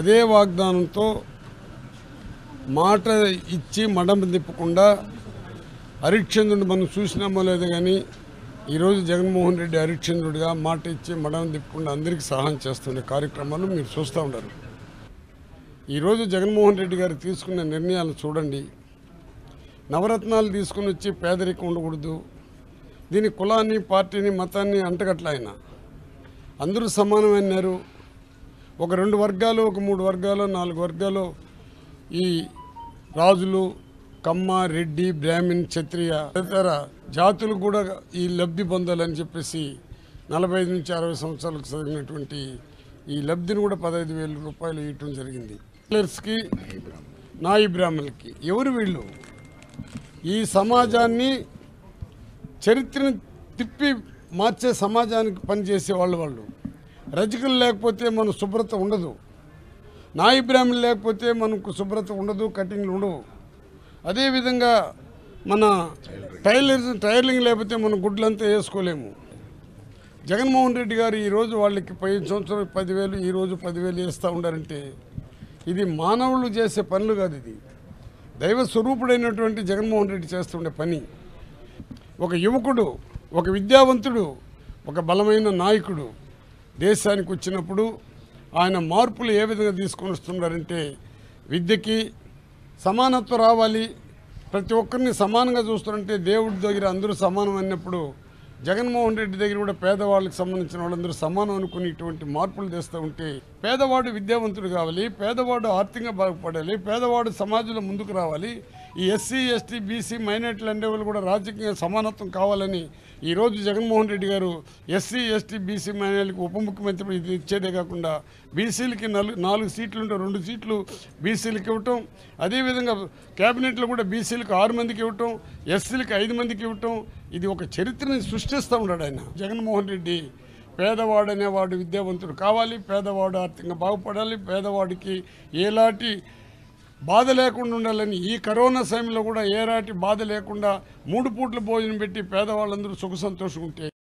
అదే వాగ్దానంతో మాట ఇచ్చి మడమ తిప్పకుండా హరిశ్చంద్రుడు మనం చూసినామో లేదో కానీ ఈరోజు జగన్మోహన్ రెడ్డి హరిశ్చంద్రుడిగా మాట ఇచ్చి మడమ తిప్పకుండా అందరికీ సహాయం చేస్తున్న కార్యక్రమాలు మీరు చూస్తూ ఉండరు ఈరోజు జగన్మోహన్ రెడ్డి గారు తీసుకున్న నిర్ణయాలు చూడండి నవరత్నాలు తీసుకుని వచ్చి పేదరికం ఉండకూడదు దీని కులాన్ని పార్టీని మతాన్ని అంటగట్ల ఆయన అందరూ సమానమన్నారు ఒక రెండు వర్గాలు ఒక మూడు వర్గాలు నాలుగు వర్గాలు ఈ రాజులు కమ్మ రెడ్డి బ్రాహ్మిన్ క్షత్రియ తదితర జాతులు కూడా ఈ లబ్ధి పొందాలని చెప్పేసి నలభై ఐదు నుంచి అరవై సంవత్సరాలకు చదివినటువంటి ఈ లబ్ధిని కూడా పదహైదు వేల రూపాయలు ఇవ్వటం జరిగింది టైలర్స్కి నాయి బ్రాహ్మణులకి ఎవరు వీళ్ళు ఈ సమాజాన్ని చరిత్రను తిప్పి మార్చే సమాజానికి పనిచేసే వాళ్ళు వాళ్ళు రజకులు లేకపోతే మన శుభ్రత ఉండదు నాయి బ్రాహ్మణులు లేకపోతే మనకు శుభ్రత ఉండదు కటింగ్లు ఉండవు అదేవిధంగా మన టైలర్ టైలరింగ్ లేకపోతే మన గుడ్లంతా వేసుకోలేము జగన్మోహన్ రెడ్డి గారు ఈరోజు వాళ్ళకి పై సంవత్సరం పదివేలు ఈరోజు పదివేలు వేస్తూ ఉండారంటే ఇది మానవులు చేసే పనులు కాదు ఇది దైవ స్వరూపుడైనటువంటి జగన్మోహన్ రెడ్డి చేస్తుండే పని ఒక యువకుడు ఒక విద్యావంతుడు ఒక బలమైన నాయకుడు దేశానికి వచ్చినప్పుడు ఆయన మార్పులు ఏ విధంగా తీసుకొని వస్తున్నారంటే విద్యకి సమానత్వం రావాలి ప్రతి ఒక్కరిని సమానంగా చూస్తారంటే దేవుడి దగ్గర అందరూ సమానం అన్నప్పుడు జగన్మోహన్ రెడ్డి దగ్గర కూడా పేదవాళ్ళకి సంబంధించిన వాళ్ళందరూ సమానం అనుకుని ఇటువంటి మార్పులు తెస్తూ ఉంటే పేదవాడు విద్యావంతుడు కావాలి పేదవాడు ఆర్థికంగా బాగుపడాలి పేదవాడు సమాజంలో ముందుకు రావాలి ఈ ఎస్సీ ఎస్టీ బీసీ మైనార్టీలు అనే వాళ్ళు కూడా రాజకీయ సమానత్వం కావాలని ఈరోజు జగన్మోహన్ రెడ్డి గారు ఎస్సీ ఎస్టీ బీసీ మైనార్టీలకు ఉప ముఖ్యమంత్రి ఇది ఇచ్చేదే కాకుండా బీసీలకి నలు నాలుగు సీట్లు ఉంటే రెండు సీట్లు బీసీలకు ఇవ్వటం అదేవిధంగా క్యాబినెట్లో కూడా బీసీలకు ఆరు మందికి ఇవ్వటం ఎస్సీలకు ఐదు మందికి ఇవ్వటం ఇది ఒక చరిత్రని సృష్టిస్తూ ఉన్నాడు ఆయన జగన్మోహన్ రెడ్డి పేదవాడు అనేవాడు విద్యావంతుడు కావాలి పేదవాడు ఆర్థికంగా బాగుపడాలి పేదవాడికి ఎలాంటి బాధ లేకుండా ఉండాలని ఈ కరోనా సమయంలో కూడా ఏలాంటి బాధ లేకుండా మూడు పూట్ల భోజనం పెట్టి పేదవాళ్ళందరూ సుఖ సంతోషం ఉంటే